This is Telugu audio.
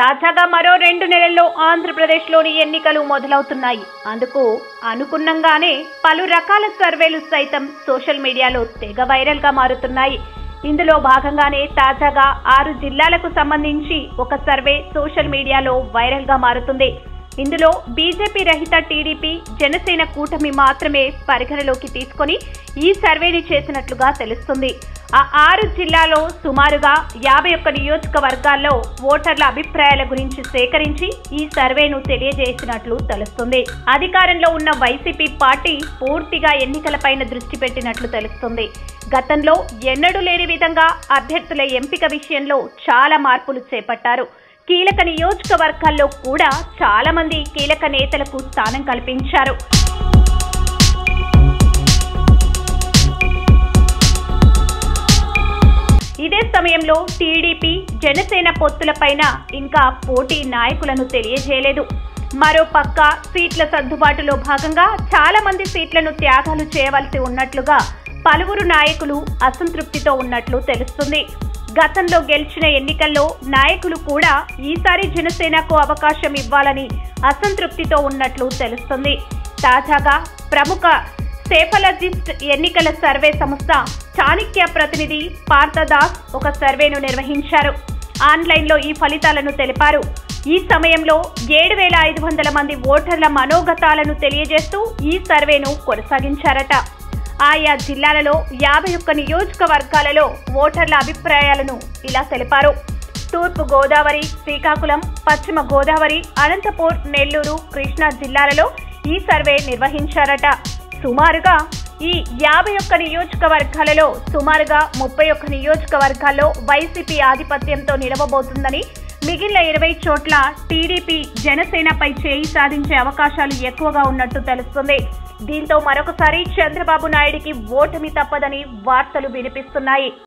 తాజాగా మరో రెండు నెలల్లో ఆంధ్రప్రదేశ్లోని ఎన్నికలు మొదలవుతున్నాయి అందుకు అనుకున్నంగానే పలు రకాల సర్వేలు సైతం సోషల్ మీడియాలో తెగ వైరల్గా మారుతున్నాయి ఇందులో భాగంగానే తాజాగా ఆరు జిల్లాలకు సంబంధించి ఒక సర్వే సోషల్ మీడియాలో వైరల్గా మారుతుంది ఇందులో బీజేపీ రహిత టీడీపీ జనసేన కూటమి మాత్రమే పరిగణలోకి తీసుకొని ఈ సర్వేని చేసినట్లుగా తెలుస్తుంది ఆ ఆరు జిల్లాలో సుమారుగా యాభై ఒక్క నియోజకవర్గాల్లో ఓటర్ల అభిప్రాయాల గురించి సేకరించి ఈ సర్వేను తెలియజేసినట్లు తెలుస్తుంది అధికారంలో ఉన్న వైసీపీ పార్టీ పూర్తిగా ఎన్నికలపైన దృష్టి పెట్టినట్లు తెలుస్తుంది గతంలో ఎన్నడూ లేని విధంగా అభ్యర్థుల ఎంపిక విషయంలో చాలా మార్పులు చేపట్టారు కీలక నియోజకవర్గాల్లో కూడా చాలా మంది కీలక నేతలకు స్థానం కల్పించారు ఇదే సమయంలో టీడీపీ జనసేన పొత్తులపైన ఇంకా పోటీ నాయకులను తెలియజేయలేదు మరో పక్క సీట్ల సర్దుబాటులో భాగంగా చాలా మంది సీట్లను త్యాగాలు చేయవలసి ఉన్నట్లుగా పలువురు నాయకులు అసంతృప్తితో ఉన్నట్లు తెలుస్తుంది గతంలో గెలిచిన ఎన్నికల్లో నాయకులు కూడా ఈసారి జనసేనకు అవకాశం ఇవ్వాలని అసంతృప్తితో ఉన్నట్లు తెలుస్తుంది తాజాగా ప్రముఖ సేఫలజిస్ట్ ఎన్నికల సర్వే సంస్థ చాణక్య ప్రతినిధి పార్థదాస్ ఒక సర్వేను నిర్వహించారు ఆన్లైన్లో ఈ ఫలితాలను తెలిపారు ఈ సమయంలో ఏడు వేల ఐదు వందల మంది ఓటర్ల మనోగతాలను తెలియజేస్తూ ఈ సర్వేను కొనసాగించారట ఆయా జిల్లాలలో యాభై ఒక్క నియోజకవర్గాలలో ఓటర్ల అభిప్రాయాలను ఇలా తెలిపారు తూర్పు గోదావరి శ్రీకాకుళం పశ్చిమ గోదావరి అనంతపూర్ నెల్లూరు కృష్ణా జిల్లాలలో ఈ సర్వే నిర్వహించారట సుమారుగా ఈ యాభై ఒక్క నియోజకవర్గాలలో సుమారుగా ముప్పై ఒక్క నియోజకవర్గాల్లో వైసీపీ ఆధిపత్యంతో నిలవబోతుందని మిగిలిన ఇరవై చోట్ల టీడీపీ జనసేనపై చేయి సాధించే అవకాశాలు ఎక్కువగా ఉన్నట్టు తెలుస్తుంది దీంతో మరొకసారి చంద్రబాబు నాయుడికి ఓటమి తప్పదని వార్తలు వినిపిస్తున్నాయి